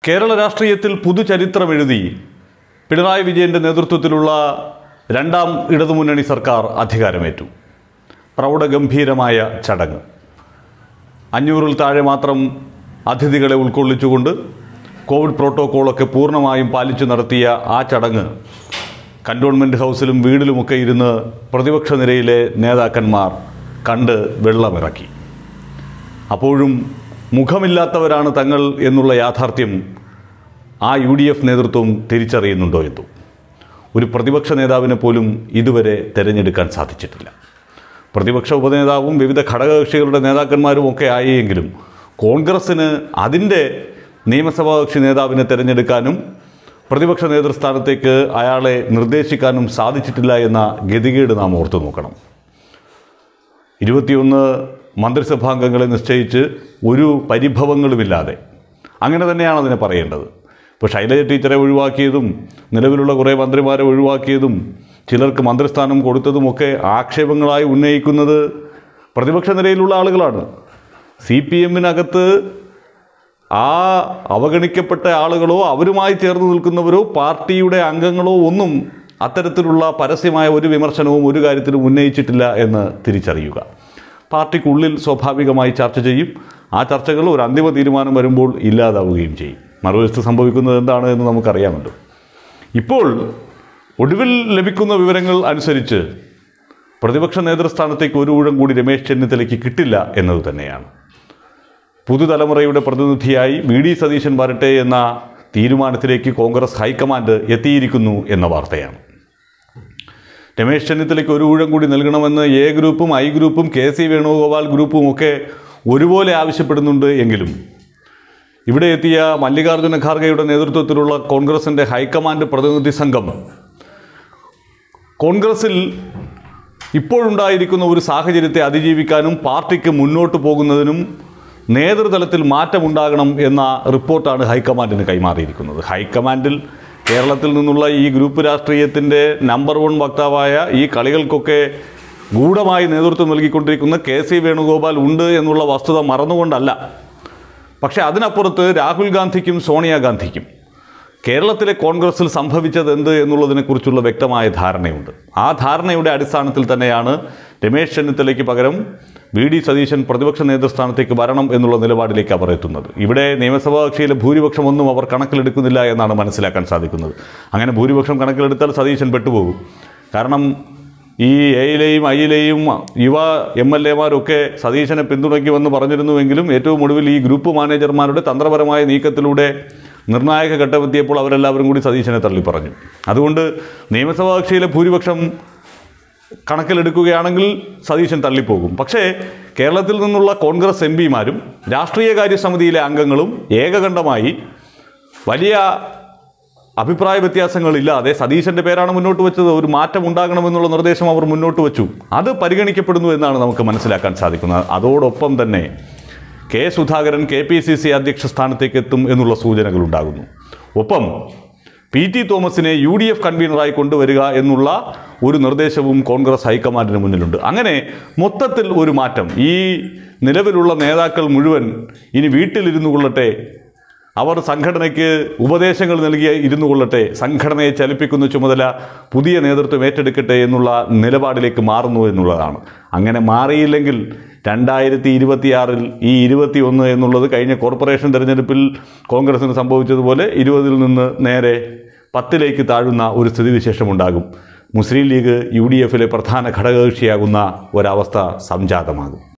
കേരള രാഷ്ട്രീയത്തിൽ പുതുചരിത്രം എഴുതി പിണറായി വിജയൻ്റെ നേതൃത്വത്തിലുള്ള രണ്ടാം ഇടതുമുന്നണി സർക്കാർ അധികാരമേറ്റു പ്രൗഢഗംഭീരമായ ചടങ്ങ് അഞ്ഞൂറിൽ താഴെ മാത്രം അതിഥികളെ ഉൾക്കൊള്ളിച്ചുകൊണ്ട് കോവിഡ് പ്രോട്ടോക്കോളൊക്കെ പൂർണ്ണമായും പാലിച്ചു നടത്തിയ ആ ചടങ്ങ് കൻ്റോൺമെൻറ്റ് ഹൗസിലും വീടിലുമൊക്കെ ഇരുന്ന് പ്രതിപക്ഷ നിരയിലെ നേതാക്കന്മാർ കണ്ട് വെള്ളമിറക്കി അപ്പോഴും മുഖമില്ലാത്തവരാണ് തങ്ങൾ എന്നുള്ള യാഥാർത്ഥ്യം ആ യു ഡി എഫ് നേതൃത്വം തിരിച്ചറിയുന്നുണ്ടോ എന്തോ ഒരു പ്രതിപക്ഷ നേതാവിനെ പോലും ഇതുവരെ തിരഞ്ഞെടുക്കാൻ സാധിച്ചിട്ടില്ല പ്രതിപക്ഷ ഉപനേതാവും വിവിധ ഘടകകക്ഷികളുടെ നേതാക്കന്മാരും ഒക്കെ ആയെങ്കിലും കോൺഗ്രസ്സിന് അതിൻ്റെ നിയമസഭാ കക്ഷി നേതാവിനെ തിരഞ്ഞെടുക്കാനും പ്രതിപക്ഷ നേതൃസ്ഥാനത്തേക്ക് അയാളെ നിർദ്ദേശിക്കാനും സാധിച്ചിട്ടില്ല എന്ന ഗതികേട് നാം ഓർത്തു നോക്കണം ഇരുപത്തിയൊന്ന് മന്ത്രിസഭാംഗങ്ങളെ നിശ്ചയിച്ച് ഒരു പരിഭവങ്ങളുമില്ലാതെ അങ്ങനെ തന്നെയാണ് അതിനെ പറയേണ്ടത് ഇപ്പോൾ ശൈലജ ടീച്ചറെ ഒഴിവാക്കിയതും നിലവിലുള്ള കുറേ മന്ത്രിമാരെ ഒഴിവാക്കിയതും ചിലർക്ക് മന്ത്രിസ്ഥാനം കൊടുത്തതുമൊക്കെ ആക്ഷേപങ്ങളായി ഉന്നയിക്കുന്നത് പ്രതിപക്ഷ നിരയിലുള്ള ആളുകളാണ് സി പി എമ്മിനകത്ത് ആ അവഗണിക്കപ്പെട്ട ആളുകളോ അവരുമായി ചേർന്ന് നിൽക്കുന്നവരോ പാർട്ടിയുടെ അംഗങ്ങളോ ഒന്നും അത്തരത്തിലുള്ള പരസ്യമായ ഒരു വിമർശനവും ഒരു കാര്യത്തിലും ഉന്നയിച്ചിട്ടില്ല എന്ന് തിരിച്ചറിയുക പാർട്ടിക്കുള്ളിൽ സ്വാഭാവികമായി ചർച്ച ചെയ്യും ആ ചർച്ചകൾ ഒരു അന്തിമ തീരുമാനം വരുമ്പോൾ ഇല്ലാതാവുകയും ചെയ്യും മറുവശത്ത് സംഭവിക്കുന്നത് എന്താണ് എന്ന് നമുക്കറിയാമല്ലോ ഇപ്പോൾ ഒടുവിൽ ലഭിക്കുന്ന വിവരങ്ങൾ അനുസരിച്ച് പ്രതിപക്ഷ നേതൃസ്ഥാനത്തേക്ക് ഒരു ഊഴം കൂടി രമേശ് ചെന്നിത്തലയ്ക്ക് കിട്ടില്ല എന്നത് തന്നെയാണ് പുതുതലമുറയുടെ പ്രതിനിധിയായി വി ഡി സതീശൻ വരട്ടെ എന്ന തീരുമാനത്തിലേക്ക് കോൺഗ്രസ് ഹൈക്കമാൻഡ് എത്തിയിരിക്കുന്നു എന്ന വാർത്തയാണ് രമേശ് ചെന്നിത്തലയ്ക്ക് ഒരു ഊഴം കൂടി നൽകണമെന്ന് എ ഗ്രൂപ്പും ഐ ഗ്രൂപ്പും കെ സി വേണുഗോപാൽ ഗ്രൂപ്പും ഒക്കെ ഒരുപോലെ ആവശ്യപ്പെടുന്നുണ്ട് എങ്കിലും ഇവിടെ എത്തിയ മല്ലികാർജ്ജുന ഖാർഗെയുടെ നേതൃത്വത്തിലുള്ള കോൺഗ്രസിൻ്റെ ഹൈക്കമാൻഡ് പ്രതിനിധി സംഘം കോൺഗ്രസിൽ ഇപ്പോഴുണ്ടായിരിക്കുന്ന ഒരു സാഹചര്യത്തെ അതിജീവിക്കാനും പാർട്ടിക്ക് മുന്നോട്ട് പോകുന്നതിനും നേതൃതലത്തിൽ മാറ്റമുണ്ടാകണം എന്ന റിപ്പോർട്ടാണ് ഹൈക്കമാൻഡിന് കൈമാറിയിരിക്കുന്നത് ഹൈക്കമാൻഡിൽ കേരളത്തിൽ നിന്നുള്ള ഈ ഗ്രൂപ്പ് രാഷ്ട്രീയത്തിൻ്റെ നമ്പർ വൺ വക്താവായ ഈ കളികൾക്കൊക്കെ ഗൂഢമായി നേതൃത്വം നൽകിക്കൊണ്ടിരിക്കുന്ന കെ സി വേണുഗോപാൽ ഉണ്ട് എന്നുള്ള വസ്തുത മറന്നുകൊണ്ടല്ല പക്ഷേ അതിനപ്പുറത്ത് രാഹുൽ ഗാന്ധിക്കും സോണിയാഗാന്ധിക്കും കേരളത്തിലെ കോൺഗ്രസിൽ സംഭവിച്ചത് എന്ത് എന്നുള്ളതിനെക്കുറിച്ചുള്ള വ്യക്തമായ ധാരണയുണ്ട് ആ ധാരണയുടെ അടിസ്ഥാനത്തിൽ തന്നെയാണ് രമേശ് ചെന്നിത്തലയ്ക്ക് പകരം വി ഡി സതീശൻ പ്രതിപക്ഷ നേതൃസ്ഥാനത്തേക്ക് വരണം എന്നുള്ള നിലപാടിലേക്ക് അവർ എത്തുന്നത് ഇവിടെ നിയമസഭാ കക്ഷിയിലെ ഭൂരിപക്ഷം ഒന്നും അവർ കണക്കിലെടുക്കുന്നില്ല എന്നാണ് മനസ്സിലാക്കാൻ സാധിക്കുന്നത് അങ്ങനെ ഭൂരിപക്ഷം കണക്കിലെടുത്താൽ സതീശൻ പെട്ടുപോകും കാരണം ഈ എയിലെയും ഐയിലെയും യുവ എം എൽ എമാരൊക്കെ സതീശനെ പിന്തുണയ്ക്കുമെന്ന് പറഞ്ഞിരുന്നുവെങ്കിലും ഏറ്റവും ഒടുവിൽ ഈ ഗ്രൂപ്പ് മാനേജർമാരുടെ തന്ത്രപരമായ നീക്കത്തിലൂടെ നിർണായക ഘട്ടമെത്തിയപ്പോൾ അവരെല്ലാവരും കൂടി സതീശനെ തള്ളിപ്പറഞ്ഞു അതുകൊണ്ട് നിയമസഭാ കക്ഷിയിലെ ഭൂരിപക്ഷം കണക്കിലെടുക്കുകയാണെങ്കിൽ സതീശൻ തള്ളിപ്പോകും പക്ഷേ കേരളത്തിൽ നിന്നുള്ള കോൺഗ്രസ് എം പിമാരും രാഷ്ട്രീയകാര്യ സമിതിയിലെ അംഗങ്ങളും ഏകകണ്ഠമായി വലിയ അഭിപ്രായ വ്യത്യാസങ്ങളില്ലാതെ സതീശന്റെ പേരാണ് മുന്നോട്ട് വെച്ചത് ഒരു മാറ്റം ഉണ്ടാകണമെന്നുള്ള നിർദ്ദേശം അവർ മുന്നോട്ട് വെച്ചു അത് പരിഗണിക്കപ്പെടുന്നു എന്നാണ് നമുക്ക് മനസ്സിലാക്കാൻ സാധിക്കുന്നത് അതോടൊപ്പം തന്നെ K Sudhakaran K P C C അധ്യക്ഷ സ്ഥാനത്തേക്ക് എത്തും എന്നുള്ള സൂചനകൾ ഉണ്ടാകുന്നു ഒപ്പം പി ടി തോമസിനെ യു ഡി എഫ് കൺവീനറായി കൊണ്ടുവരിക എന്നുള്ള ഒരു നിർദ്ദേശവും കോൺഗ്രസ് ഹൈക്കമാൻഡിന് മുന്നിലുണ്ട് അങ്ങനെ മൊത്തത്തിൽ ഒരു മാറ്റം ഈ നിലവിലുള്ള നേതാക്കൾ മുഴുവൻ ഇനി വീട്ടിലിരുന്നു കൊള്ളട്ടെ അവർ സംഘടനയ്ക്ക് ഉപദേശങ്ങൾ നൽകി ഇരുന്നു കൊള്ളട്ടെ സംഘടനയെ ചലിപ്പിക്കുന്ന ചുമതല പുതിയ നേതൃത്വം ഏറ്റെടുക്കട്ടെ എന്നുള്ള നിലപാടിലേക്ക് മാറുന്നു എന്നുള്ളതാണ് അങ്ങനെ മാറിയില്ലെങ്കിൽ രണ്ടായിരത്തി ഇരുപത്തിയാറിൽ ഈ ഇരുപത്തി ഒന്ന് എന്നുള്ളത് കഴിഞ്ഞ കോർപ്പറേഷൻ തെരഞ്ഞെടുപ്പിൽ കോൺഗ്രസിന് സംഭവിച്ചതുപോലെ ഇരുപതിൽ നിന്ന് നേരെ പത്തിലേക്ക് താഴുന്ന ഒരു സ്ഥിതിവിശേഷമുണ്ടാകും മുസ്ലിം ലീഗ് യു ഡി എഫിലെ പ്രധാന ഘടകകക്ഷിയാകുന്ന ഒരവസ്ഥ സംജാതമാകും